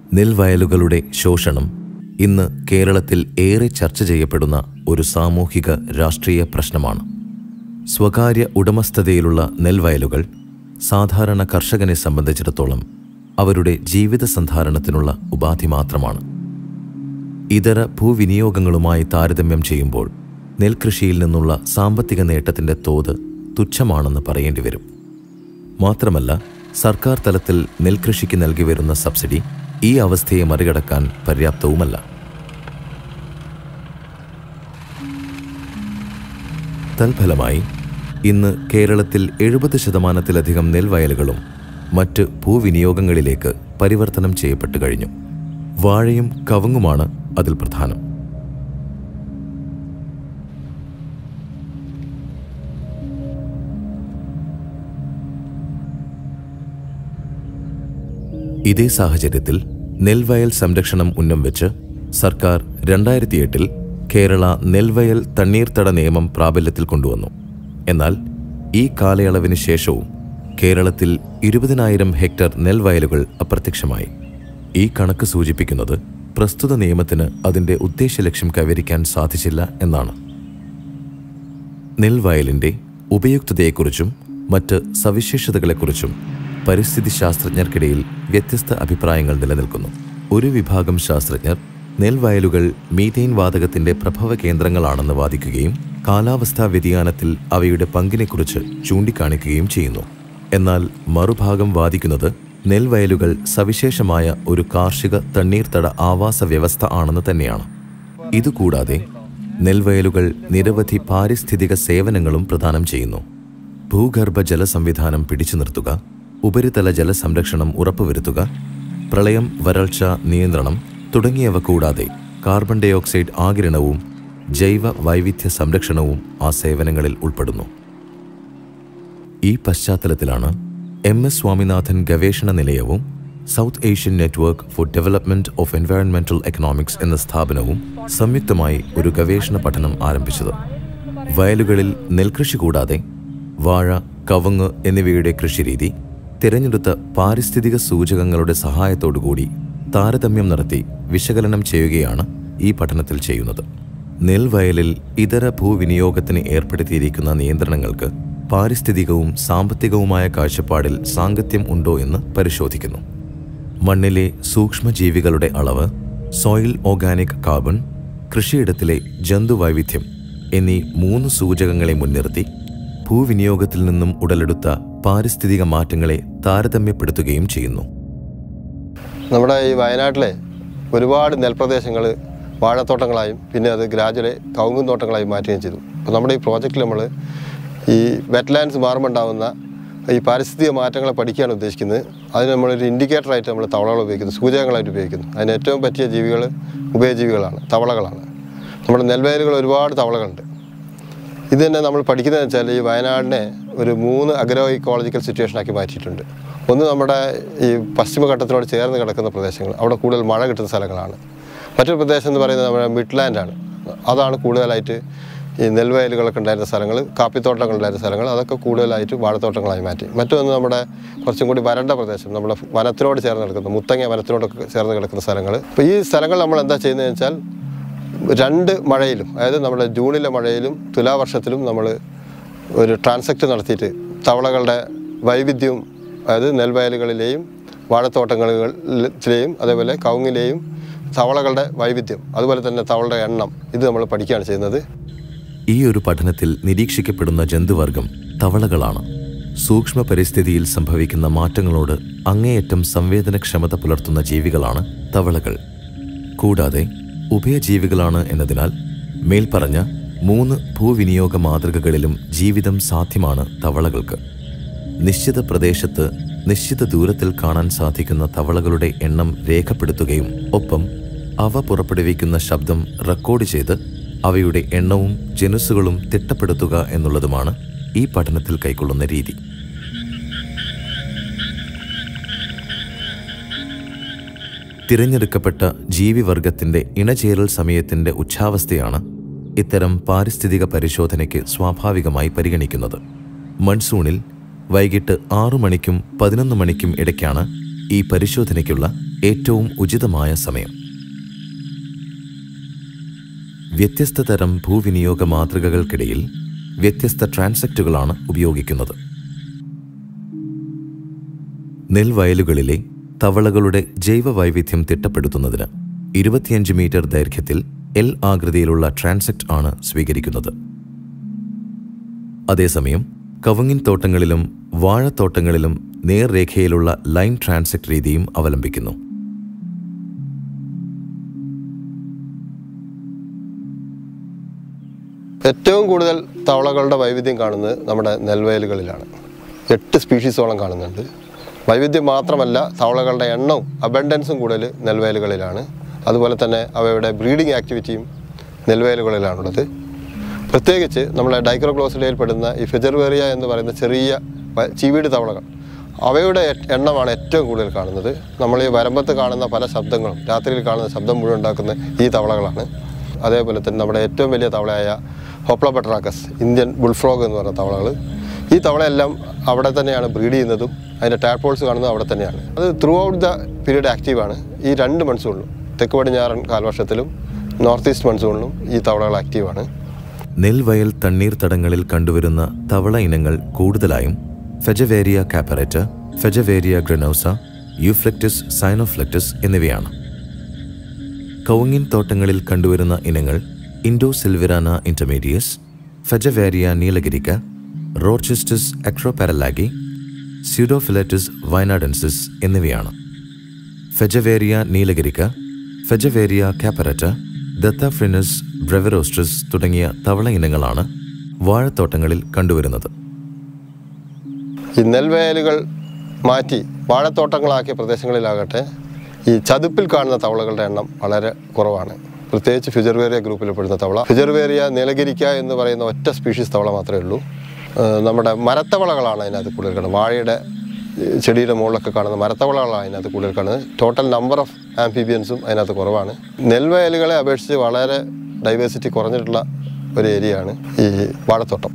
നെൽവയലുകളുടെ ശോഷണം ഇന്ന് കേരളത്തിൽ ഏറെ ചർച്ച ചെയ്യപ്പെടുന്ന ഒരു സാമൂഹിക രാഷ്ട്രീയ പ്രശ്നമാണ് സ്വകാര്യ ഉടമസ്ഥതയിലുള്ള നെൽവയലുകൾ സാധാരണ കർഷകനെ സംബന്ധിച്ചിടത്തോളം അവരുടെ ജീവിത സന്ധാരണത്തിനുള്ള ഉപാധി മാത്രമാണ് ഇതര ഭൂവിനിയോഗങ്ങളുമായി താരതമ്യം ചെയ്യുമ്പോൾ നെൽകൃഷിയിൽ നിന്നുള്ള സാമ്പത്തിക നേട്ടത്തിന്റെ തോത് തുച്ഛമാണെന്ന് പറയേണ്ടി വരും മാത്രമല്ല സർക്കാർ തലത്തിൽ നെൽകൃഷിക്ക് നൽകി വരുന്ന സബ്സിഡി ഈ അവസ്ഥയെ മറികടക്കാൻ പര്യാപ്തവുമല്ല തൽഫലമായി ഇന്ന് കേരളത്തിൽ എഴുപത് ശതമാനത്തിലധികം നെൽവയലുകളും മറ്റ് ഭൂവിനിയോഗങ്ങളിലേക്ക് പരിവർത്തനം ചെയ്യപ്പെട്ടു കഴിഞ്ഞു വാഴയും കവുങ്ങുമാണ് അതിൽ പ്രധാനം ഇതേ സാഹചര്യത്തിൽ നെൽവയൽ സംരക്ഷണം ഉന്നം വെച്ച് സർക്കാർ രണ്ടായിരത്തി എട്ടിൽ കേരള നെൽവയൽ തണ്ണീർത്തട നിയമം പ്രാബല്യത്തിൽ കൊണ്ടുവന്നു എന്നാൽ ഈ കാലയളവിന് ശേഷവും കേരളത്തിൽ ഇരുപതിനായിരം ഹെക്ടർ നെൽവയലുകൾ അപ്രത്യക്ഷമായി ഈ കണക്ക് സൂചിപ്പിക്കുന്നത് പ്രസ്തുത നിയമത്തിന് അതിന്റെ ഉദ്ദേശലക്ഷ്യം കൈവരിക്കാൻ സാധിച്ചില്ല എന്നാണ് നെൽവയലിന്റെ ഉപയുക്തതയെക്കുറിച്ചും മറ്റ് സവിശേഷതകളെക്കുറിച്ചും പരിസ്ഥിതി ശാസ്ത്രജ്ഞർക്കിടയിൽ വ്യത്യസ്ത അഭിപ്രായങ്ങൾ നിലനിൽക്കുന്നു ഒരു വിഭാഗം ശാസ്ത്രജ്ഞർ നെൽവയലുകൾ മീഥെയിൻ വാതകത്തിന്റെ പ്രഭവ കേന്ദ്രങ്ങളാണെന്ന് വാദിക്കുകയും കാലാവസ്ഥാ വ്യതിയാനത്തിൽ അവയുടെ പങ്കിനെക്കുറിച്ച് ചൂണ്ടിക്കാണിക്കുകയും ചെയ്യുന്നു എന്നാൽ മറുഭാഗം വാദിക്കുന്നത് നെൽവയലുകൾ സവിശേഷമായ ഒരു കാർഷിക തണ്ണീർത്തട ആവാസ വ്യവസ്ഥ ആണെന്ന് തന്നെയാണ് ഇതുകൂടാതെ നെൽവയലുകൾ നിരവധി പാരിസ്ഥിതിക സേവനങ്ങളും പ്രദാനം ചെയ്യുന്നു ഭൂഗർഭ ജല സംവിധാനം പിടിച്ചു നിർത്തുക ഉപരിതല ജലസംരക്ഷണം ഉറപ്പുവരുത്തുക പ്രളയം വരൾച്ച നിയന്ത്രണം തുടങ്ങിയവ കൂടാതെ കാർബൺ ഡൈ ഓക്സൈഡ് ആകിരണവും ജൈവ വൈവിധ്യ സംരക്ഷണവും ആ സേവനങ്ങളിൽ ഉൾപ്പെടുന്നു ഈ പശ്ചാത്തലത്തിലാണ് എം എസ് സ്വാമിനാഥൻ ഗവേഷണ നിലയവും South Asian network for development of environmental economics എന്ന സ്ഥാപനവും സംയുക്തമായി ഒരു ഗവേഷണ പഠനം ആരംഭിച്ചത് വയലുകളിൽ നെൽകൃഷി കൂടാതെ വാഴ കവുങ്ങ് എന്നിവയുടെ കൃഷിരീതി തിരഞ്ഞെടുത്ത പാരിസ്ഥിതിക സൂചകങ്ങളുടെ സഹായത്തോടുകൂടി താരതമ്യം നടത്തി വിശകലനം ചെയ്യുകയാണ് ഈ പഠനത്തിൽ ചെയ്യുന്നത് നെൽവയലിൽ ഇതര ഭൂവിനിയോഗത്തിന് ഏർപ്പെടുത്തിയിരിക്കുന്ന നിയന്ത്രണങ്ങൾക്ക് പാരിസ്ഥിതികവും സാമ്പത്തികവുമായ കാഴ്ചപ്പാടിൽ സാങ്കത്യം ഉണ്ടോ എന്ന് പരിശോധിക്കുന്നു മണ്ണിലെ സൂക്ഷ്മജീവികളുടെ അളവ് സോയിൽ ഓർഗാനിക് കാർബൺ കൃഷിയിടത്തിലെ ജന്തുവൈവിധ്യം എന്നീ മൂന്ന് സൂചകങ്ങളെ മുൻനിർത്തി ഭൂവിനിയോഗത്തിൽ നിന്നും ഉടലെടുത്ത പാരിസ്ഥിതിക മാറ്റങ്ങളെ താരതമ്യപ്പെടുത്തുകയും ചെയ്യുന്നു നമ്മുടെ ഈ വയനാട്ടിലെ ഒരുപാട് നെൽപ്രദേശങ്ങൾ വാഴത്തോട്ടങ്ങളായും പിന്നെ അത് ഗ്രാജുവലി കവുങ്ങും തോട്ടങ്ങളായും മാറ്റുകയും ചെയ്തു അപ്പോൾ നമ്മുടെ ഈ പ്രോജക്റ്റിൽ നമ്മൾ ഈ വെറ്റ്ലാൻഡ്സ് മാറുമ്പോൾ ഉണ്ടാകുന്ന ഈ പാരിസ്ഥിതിക മാറ്റങ്ങളെ പഠിക്കുകയാണ് ഉദ്ദേശിക്കുന്നത് അതിന് നമ്മളൊരു ഇൻഡിക്കേറ്ററായിട്ട് നമ്മൾ തവളകൾ ഉപയോഗിക്കുന്നു സൂചകങ്ങളായിട്ട് ഉപയോഗിക്കുന്നു അതിന് ഏറ്റവും പറ്റിയ ജീവികൾ ഉഭയജീവികളാണ് തവളകളാണ് നമ്മുടെ നെൽവയലുകൾ ഒരുപാട് തവളകളുണ്ട് ഇത് തന്നെ നമ്മൾ പഠിക്കുന്നതെന്ന് വെച്ചാൽ ഈ വയനാടിനെ ഒരു മൂന്ന് അഗ്രോ ഇക്കോളജിക്കൽ സിറ്റുവേഷനാക്കി മാറ്റിയിട്ടുണ്ട് ഒന്ന് നമ്മുടെ ഈ പശ്ചിമഘട്ടത്തിനോട് ചേർന്ന് കിടക്കുന്ന പ്രദേശങ്ങൾ അവിടെ കൂടുതൽ മഴ കിട്ടുന്ന സ്ഥലങ്ങളാണ് മറ്റൊരു പ്രദേശം എന്ന് പറയുന്നത് നമ്മുടെ മിഡ്ലാൻഡാണ് അതാണ് കൂടുതലായിട്ട് ഈ നെൽവയലുകളൊക്കെ ഉണ്ടായിരുന്ന സ്ഥലങ്ങൾ കാപ്പിത്തോട്ടങ്ങൾ ഉണ്ടായിരുന്ന സ്ഥലങ്ങൾ അതൊക്കെ കൂടുതലായിട്ട് വാഴത്തോട്ടങ്ങളായി മാറ്റി മറ്റൊന്ന് നമ്മുടെ കുറച്ചും കൂടി വരണ്ട പ്രദേശം നമ്മുടെ വനത്തിനോട് ചേർന്ന് കിടക്കുന്ന മുത്തങ്ങ വനത്തിനോടൊക്കെ ചേർന്ന് കിടക്കുന്ന സ്ഥലങ്ങൾ അപ്പോൾ ഈ സ്ഥലങ്ങൾ നമ്മൾ എന്താ ചെയ്യുന്നതെന്ന് വെച്ചാൽ രണ്ട് മഴയിലും അതായത് നമ്മുടെ ജൂണിലെ മഴയിലും തുലാവർഷത്തിലും നമ്മൾ ഒരു ട്രാൻസെക്റ്റ് നടത്തിയിട്ട് തവളകളുടെ വൈവിധ്യവും അതായത് നെൽവയലുകളിലെയും വാഴത്തോട്ടങ്ങളിലെയും അതേപോലെ കവുങ്ങിലെയും തവളകളുടെ വൈവിധ്യം അതുപോലെ തന്നെ തവളയുടെ എണ്ണം ഇത് നമ്മൾ പഠിക്കുകയാണ് ചെയ്യുന്നത് ഈ ഒരു പഠനത്തിൽ നിരീക്ഷിക്കപ്പെടുന്ന ജന്തുവർഗം തവളകളാണ് സൂക്ഷ്മ പരിസ്ഥിതിയിൽ സംഭവിക്കുന്ന മാറ്റങ്ങളോട് അങ്ങേയറ്റം സംവേദനക്ഷമത പുലർത്തുന്ന ജീവികളാണ് തവളകൾ കൂടാതെ ഉഭയജീവികളാണ് എന്നതിനാൽ മേൽപ്പറഞ്ഞ മൂന്ന് ഭൂവിനിയോഗ മാതൃകകളിലും ജീവിതം സാധ്യമാണ് തവളകൾക്ക് നിശ്ചിത പ്രദേശത്ത് നിശ്ചിത ദൂരത്തിൽ കാണാൻ സാധിക്കുന്ന തവളകളുടെ എണ്ണം രേഖപ്പെടുത്തുകയും ഒപ്പം അവ പുറപ്പെടുവിക്കുന്ന ശബ്ദം റെക്കോർഡ് ചെയ്ത് അവയുടെ എണ്ണവും ജനുസുകളും തിട്ടപ്പെടുത്തുക എന്നുള്ളതുമാണ് ഈ പഠനത്തിൽ കൈക്കൊള്ളുന്ന രീതി തിരഞ്ഞെടുക്കപ്പെട്ട ജീവിവർഗത്തിന്റെ ഇണചേരൽ സമയത്തിന്റെ ഉച്ഛാവസ്ഥയാണ് ഇത്തരം പാരിസ്ഥിതിക പരിശോധനയ്ക്ക് സ്വാഭാവികമായി പരിഗണിക്കുന്നത് മൺസൂണിൽ വൈകിട്ട് ആറു മണിക്കും പതിനൊന്ന് മണിക്കും ഇടയ്ക്കാണ് ഈ പരിശോധനയ്ക്കുള്ള ഏറ്റവും ഉചിതമായ സമയം വ്യത്യസ്ത തരം ഭൂവിനിയോഗ മാതൃകകൾക്കിടയിൽ വ്യത്യസ്ത ട്രാൻസെക്റ്റുകളാണ് ഉപയോഗിക്കുന്നത് നെൽവയലുകളിലെ തവളകളുടെ ജൈവ വൈവിധ്യം തിട്ടപ്പെടുത്തുന്നതിന് ഇരുപത്തിയഞ്ച് മീറ്റർ ദൈർഘ്യത്തിൽ എൽ ആകൃതിയിലുള്ള ട്രാൻസെക്റ്റ് ആണ് സ്വീകരിക്കുന്നത് അതേസമയം കവുങ്ങിൻ തോട്ടങ്ങളിലും വാഴത്തോട്ടങ്ങളിലും നേർരേഖയിലുള്ള ലൈൻ ട്രാൻസെക്റ്റ് രീതിയും അവലംബിക്കുന്നു ഏറ്റവും കൂടുതൽ തവളകളുടെ വൈവിധ്യം കാണുന്നത് നമ്മുടെ നെൽവയലുകളിലാണ് എട്ട് സ്പീഷീസോളം കാണുന്നുണ്ട് വൈവിധ്യം മാത്രമല്ല തവളകളുടെ എണ്ണവും അബൻഡൻസും കൂടുതൽ നെൽവയലുകളിലാണ് അതുപോലെ തന്നെ അവയുടെ ബ്രീഡിംഗ് ആക്ടിവിറ്റിയും നെൽവയലുകളിലാണുള്ളത് പ്രത്യേകിച്ച് നമ്മളെ ഡൈക്രോക്ലോസിഡയിൽ പെടുന്ന ഈ ഫെജർവേറിയ എന്ന് പറയുന്ന ചെറിയ വ- ചീവീട് തവളകൾ അവയുടെ എ- എണ്ണമാണ് ഏറ്റവും കൂടുതൽ കാണുന്നത് നമ്മൾ ഈ വരമ്പത്ത് കാണുന്ന പല ശബ്ദങ്ങളും രാത്രിയിൽ കാണുന്ന ശബ്ദം മുഴുവൻ ഉണ്ടാക്കുന്ന ഈ തവളകളാണ് അതേപോലെ തന്നെ നമ്മുടെ ഏറ്റവും വലിയ തവളയായ ഹോപ്ലോപെട്രാക്കസ് ഇന്ത്യൻ ബുൾഫ്രോഗ് എന്ന് പറയുന്ന തവളകൾ ഈ തവളയെല്ലാം അവിടെ തന്നെയാണ് ബ്രീഡ് ചെയ്യുന്നതും അതിൻ്റെ ടാഡ്പോൾസ് കാണുന്നത് അവിടെ തന്നെയാണ് അത് ത്രൂ ഔട്ട് ദ പീരീഡ് ആക്റ്റീവാണ് ഈ രണ്ട് മൺസൂണിലും തെക്ക് പടിഞ്ഞാറൻ കാലവർഷത്തിലും നോർത്ത് ഈസ്റ്റ് മൺസൂണിലും ഈ തവളകൾ ആക്റ്റീവാണ് നെൽവയൽ തണ്ണീർത്തടങ്ങളിൽ കണ്ടുവരുന്ന തവള ഇനങ്ങൾ കൂടുതലായും ഫെജവേരിയ കാപ്പറേറ്റ ഫെജവേരിയ ഗ്രനോസ യൂഫ്ലെക്റ്റിസ് സൈനോഫ്ലെക്റ്റിസ് എന്നിവയാണ് കവുങ്ങിൻ തോട്ടങ്ങളിൽ കണ്ടുവരുന്ന ഇനങ്ങൾ ഇൻഡോ സിൽവിറാന ഇന്റർമീഡിയസ് ഫെജവേരിയ നീലഗിരിക്ക റോർച്ചെസ്റ്റസ് അക്രോപാരലാഗി സ്യൂഡോഫിലറ്റിസ് വയനാഡൻസിസ് എന്നിവയാണ് ഫെജവേരിയ നീലഗിരിക്ക ഫെജവേരിയ കാപ്പററ്റ ദത്താഫ്രിനസ് ബ്രെവറോസ്ട്രസ് തുടങ്ങിയ തവള ഇനങ്ങളാണ് വാഴത്തോട്ടങ്ങളിൽ കണ്ടുവരുന്നത് ഈ നെൽവയലുകൾ മാറ്റി വാഴത്തോട്ടങ്ങളാക്കിയ പ്രദേശങ്ങളിലാകട്ടെ ഈ ചതുപ്പിൽ കാണുന്ന തവളകളുടെ എണ്ണം വളരെ കുറവാണ് പ്രത്യേകിച്ച് ഫിജർവേറിയ ഗ്രൂപ്പിൽ പെടുന്ന തവള ഫിജർവേറിയ നീലഗിരിക്ക എന്ന് പറയുന്ന ഒറ്റ സ്പീഷീസ് തവള മാത്രമേ ഉള്ളൂ ഏഹ് നമ്മുടെ മരത്തവളകളാണ് അതിനകത്ത് കൂടുതൽ കാണുന്നത് വാഴയുടെ ഈ ചെടിയുടെ മുകളിലൊക്കെ കാണുന്ന മരത്തവളകളാണ് അതിനകത്ത് കൂടുതൽ കാണുന്നത് ടോട്ടൽ നമ്പർ ഓഫ് ആംഫീബിയൻസും അതിനകത്ത് കുറവാണ് നെൽവയലുകളെ അപേക്ഷിച്ച് വളരെ ഡൈവേഴ്സിറ്റി കുറഞ്ഞിട്ടുള്ള ഒരു ഏരിയയാണ് ഈ വാഴത്തോട്ടം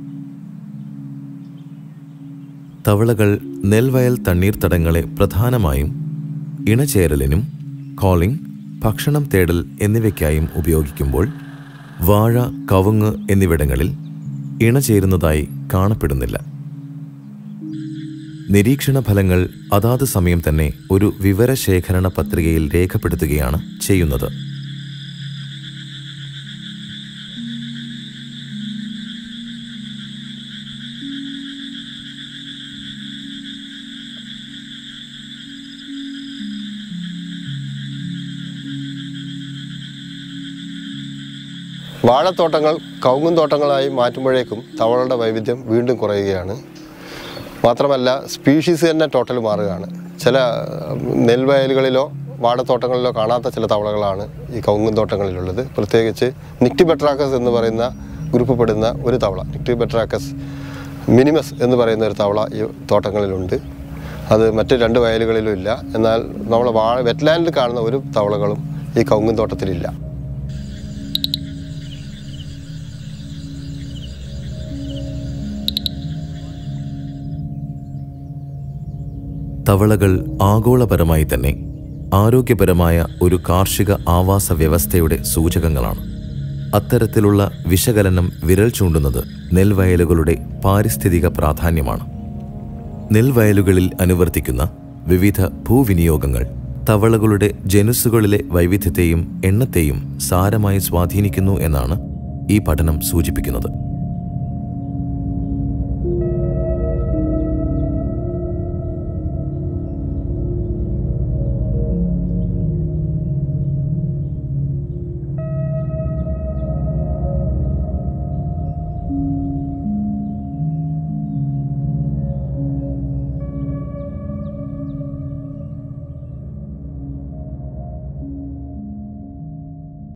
തവളകൾ നെൽവയൽ തണ്ണീർത്തടങ്ങളെ പ്രധാനമായും ഇണചേരലിനും കോളിംഗ് ഭക്ഷണം തേടൽ എന്നിവയ്ക്കായും ഉപയോഗിക്കുമ്പോൾ വാഴ കവുങ്ങ് എന്നിവിടങ്ങളിൽ ഇണചേരുന്നതായി കാണപ്പെടുന്നില്ല നിരീക്ഷണ ഫലങ്ങൾ അതാത് സമയം തന്നെ ഒരു വിവരശേഖരണ പത്രികയിൽ രേഖപ്പെടുത്തുകയാണ് ചെയ്യുന്നത് വാഴത്തോട്ടങ്ങൾ കവുങ്ങും തോട്ടങ്ങളായി മാറ്റുമ്പോഴേക്കും തവളയുടെ വൈവിധ്യം വീണ്ടും കുറയുകയാണ് മാത്രമല്ല സ്പീഷീസ് തന്നെ ടോട്ടൽ മാറുകയാണ് ചില ഉം, നെൽവയലുകളിലോ വാഴത്തോട്ടങ്ങളിലോ കാണാത്ത ചില തവളകളാണ് ഈ കവുങ്ങും തോട്ടങ്ങളിലുള്ളത് പ്രത്യേകിച്ച് നിക്ടിബെട്രാക്കസ് എന്ന് പറയുന്ന ഗ്രൂപ്പ് പെടുന്ന ഒരു തവള നിക്ടിബെട്രാക്കസ് മിനിമസ് എന്ന് പറയുന്ന ഒരു തവള ഈ തോട്ടങ്ങളിലുണ്ട് അത് മറ്റ് രണ്ട് വയലുകളിലും ഇല്ല എന്നാൽ നമ്മൾ വാഴ വെറ്റ്ലാൻഡിൽ കാണുന്ന ഒരു തവളകളും ഈ കവുങ്ങും തോട്ടത്തിലില്ല തവളകൾ ആഗോളപരമായി തന്നെ ആരോഗ്യപരമായ ഒരു കാർഷിക ആവാസ വ്യവസ്ഥയുടെ സൂചകങ്ങളാണ് അത്തരത്തിലുള്ള വിശകലനം വിരൽ ചൂണ്ടുന്നത് നെൽവയലുകളുടെ പാരിസ്ഥിതിക പ്രാധാന്യമാണ് നെൽവയലുകളിൽ അനുവർത്തിക്കുന്ന വിവിധ ഭൂവിനിയോഗങ്ങൾ തവളകളുടെ ജനുസുകളിലെ വൈവിധ്യത്തെയും എണ്ണത്തെയും സാരമായി സ്വാധീനിക്കുന്നു എന്നാണ് ഈ പഠനം സൂചിപ്പിക്കുന്നത്